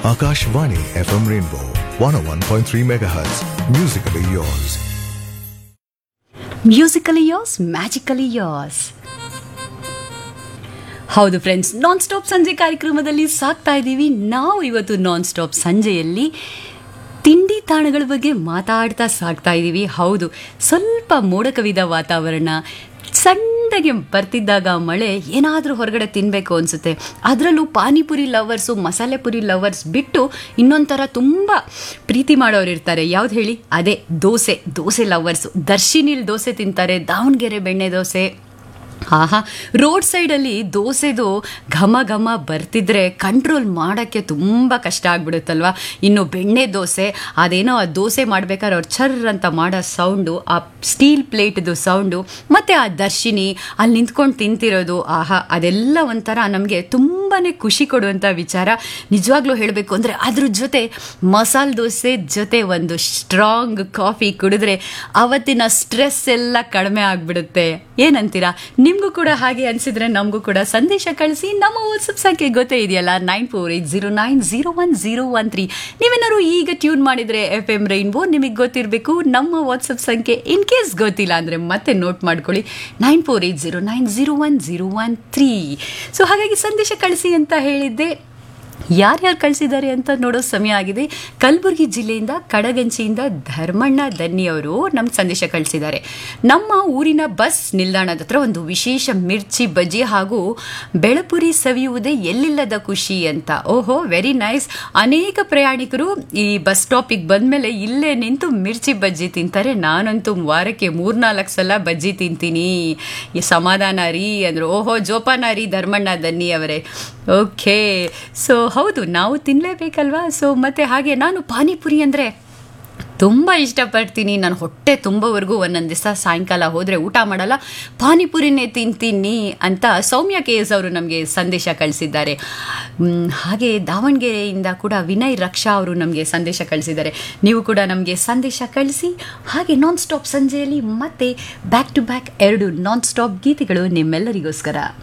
Akashvani FM Rainbow 101.3 MHz. Musically yours. Musically yours magically yours ಹೌದು friends non stop ಸಂಜೆ ಕಾರ್ಯಕ್ರಮದಲ್ಲಿ ಸಾಕ್ತಾ ಇದ್ದೀವಿ ನಾವು ಇವತ್ತು ನಾನ್ ಸ್ಟಾಪ್ ಸಂಜೆಯಲ್ಲಿ ತಿಂಡಿ ತಾಣಗಳ ಬಗ್ಗೆ ಮಾತಾಡ್ತಾ ಸಾಕ್ತಾ ಇದ್ದೀವಿ ಹೌದು ಸ್ವಲ್ಪ ಮೋಡ ಕವಿದ ವಾತಾವರಣ ಸಣ್ಣಗೆ ಬರ್ತಿದ್ದಾಗ ಮಳೆ ಏನಾದರೂ ಹೊರಗಡೆ ತಿನ್ನಬೇಕು ಅನಿಸುತ್ತೆ ಅದರಲ್ಲೂ ಪಾನಿಪುರಿ ಲವರ್ಸು ಮಸಾಲೆ ಪುರಿ ಲವರ್ಸ್ ಬಿಟ್ಟು ಇನ್ನೊಂಥರ ತುಂಬ ಪ್ರೀತಿ ಮಾಡೋರು ಇರ್ತಾರೆ ಯಾವ್ದು ಹೇಳಿ ಅದೇ ದೋಸೆ ದೋಸೆ ಲವರ್ಸು ದರ್ಶಿನಿಲ್ ದೋಸೆ ತಿಂತಾರೆ ದಾವಣಗೆರೆ ಬೆಣ್ಣೆ ದೋಸೆ ಆಹಾ ರೋಡ್ ಸೈಡಲ್ಲಿ ದೋಸೆದು ಘಮ ಘಮ ಬರ್ತಿದ್ರೆ ಕಂಟ್ರೋಲ್ ಮಾಡೋಕ್ಕೆ ತುಂಬ ಕಷ್ಟ ಆಗ್ಬಿಡುತ್ತಲ್ವ ಇನ್ನು ಬೆಣ್ಣೆ ದೋಸೆ ಅದೇನೋ ಆ ದೋಸೆ ಮಾಡ್ಬೇಕಾದ್ರೆ ಅವ್ರು ಚರ್ ಅಂತ ಮಾಡೋ ಸೌಂಡು ಆ ಸ್ಟೀಲ್ ಪ್ಲೇಟ್ದು ಸೌಂಡು ಮತ್ತು ಆ ದರ್ಶಿನಿ ಅಲ್ಲಿ ನಿಂತ್ಕೊಂಡು ತಿಂತಿರೋದು ಆಹಾ ಅದೆಲ್ಲ ಒಂಥರ ನಮಗೆ ತುಂಬಾ ಖುಷಿ ಕೊಡುವಂಥ ವಿಚಾರ ನಿಜವಾಗ್ಲೂ ಹೇಳಬೇಕು ಅಂದರೆ ಅದ್ರ ಜೊತೆ ಮಸಾಲೆ ದೋಸೆ ಜೊತೆ ಒಂದು ಸ್ಟ್ರಾಂಗ್ ಕಾಫಿ ಕುಡಿದ್ರೆ ಅವತ್ತಿನ ಸ್ಟ್ರೆಸ್ ಎಲ್ಲ ಕಡಿಮೆ ಆಗಿಬಿಡುತ್ತೆ ಏನಂತೀರಾ ನಿಮಗೂ ಕೂಡ ಹಾಗೆ ಅನಿಸಿದ್ರೆ ನಮಗೂ ಕೂಡ ಸಂದೇಶ ಕಳಿಸಿ ನಮ್ಮ ವಾಟ್ಸಪ್ ಸಂಖ್ಯೆ ಗೊತ್ತೇ ಇದೆಯಲ್ಲ nine four eight zero nine zero one zero one three ನೀವೇನಾದ್ರು ಈಗ ಟ್ಯೂನ್ ಮಾಡಿದರೆ ಎಫ್ ಎಮ್ ರೈನ್ಬೋ ನಿಮಗೆ ಗೊತ್ತಿರಬೇಕು ನಮ್ಮ ವಾಟ್ಸಪ್ ಸಂಖ್ಯೆ ಇನ್ ಕೇಸ್ ಗೊತ್ತಿಲ್ಲ ಅಂದರೆ ಮತ್ತೆ ನೋಟ್ ಮಾಡ್ಕೊಳ್ಳಿ nine four eight zero nine zero one zero one three so ಹಾಗಾಗಿ ಸಂದೇಶ ಕಳಿಸಿ ಅಂತ ಹೇಳಿದ್ದೆ ಯಾರ್ಯಾರು ಕಳಿಸಿದ್ದಾರೆ ಅಂತ ನೋಡೋ ಸಮಯ ಆಗಿದೆ ಕಲಬುರಗಿ ಜಿಲ್ಲೆಯಿಂದ ಕಡಗಂಚಿಯಿಂದ ಧರ್ಮಣ್ಣ ದನ್ನಿ ಅವರು ನಮ್ಗೆ ಸಂದೇಶ ಕಳಿಸಿದ್ದಾರೆ ನಮ್ಮ ಊರಿನ ಬಸ್ ನಿಲ್ದಾಣದ ಹತ್ರ ಒಂದು ವಿಶೇಷ ಮಿರ್ಚಿ ಬಜ್ಜಿ ಹಾಗೂ ಬೆಳಪುರಿ ಸವಿಯುವುದೇ ಎಲ್ಲಿಲ್ಲದ ಖುಷಿ ಅಂತ ಓಹೋ ವೆರಿ ನೈಸ್ ಅನೇಕ ಪ್ರಯಾಣಿಕರು ಈ ಬಸ್ ಸ್ಟಾಪಿಗೆ ಬಂದಮೇಲೆ ಇಲ್ಲೇ ನಿಂತು ಮಿರ್ಚಿ ಬಜ್ಜಿ ತಿಂತಾರೆ ನಾನಂತೂ ವಾರಕ್ಕೆ ಮೂರ್ನಾಲ್ಕು ಸಲ ಬಜ್ಜಿ ತಿಂತೀನಿ ಈ ಸಮಾಧಾನ ರೀ ಅಂದರು ಓಹೋ ಜೋಪಾನ ರೀ ಧರ್ಮಣ್ಣ ದನ್ನಿ ಅವರೇ ಓಕೆ ಸೊ ಹೌದು ನಾವು ತಿನ್ನಲೇಬೇಕಲ್ವಾ ಸೊ ಮತ್ತು ಹಾಗೆ ನಾನು ಪಾನಿಪುರಿ ಅಂದರೆ ತುಂಬ ಇಷ್ಟಪಡ್ತೀನಿ ನಾನು ಹೊಟ್ಟೆ ತುಂಬವರೆಗೂ ಒಂದೊಂದು ದಿವಸ ಸಾಯಂಕಾಲ ಹೋದರೆ ಊಟ ಮಾಡಲ್ಲ ಪಾನಿಪುರಿನೇ ತಿಂತೀನಿ ಅಂತ ಸೌಮ್ಯ ಕೆ ಎಸ್ ಅವರು ನಮಗೆ ಸಂದೇಶ ಕಳಿಸಿದ್ದಾರೆ ಮ್, ಹಾಗೆ ದಾವಣಗೆರೆಯಿಂದ ಕೂಡ ವಿನಯ್ ರಕ್ಷಾ ಅವರು ನಮಗೆ ಸಂದೇಶ ಕಳಿಸಿದ್ದಾರೆ ನೀವು ಕೂಡ ನಮಗೆ ಸಂದೇಶ ಕಳಿಸಿ ಹಾಗೆ ನಾನ್ ಸ್ಟಾಪ್ ಸಂಜೆಯಲ್ಲಿ ಮತ್ತೆ ಬ್ಯಾಕ್ ಟು ಬ್ಯಾಕ್ ಎರಡು ನಾನ್ ಸ್ಟಾಪ್ ಗೀತೆಗಳು ನಿಮ್ಮೆಲ್ಲರಿಗೋಸ್ಕರ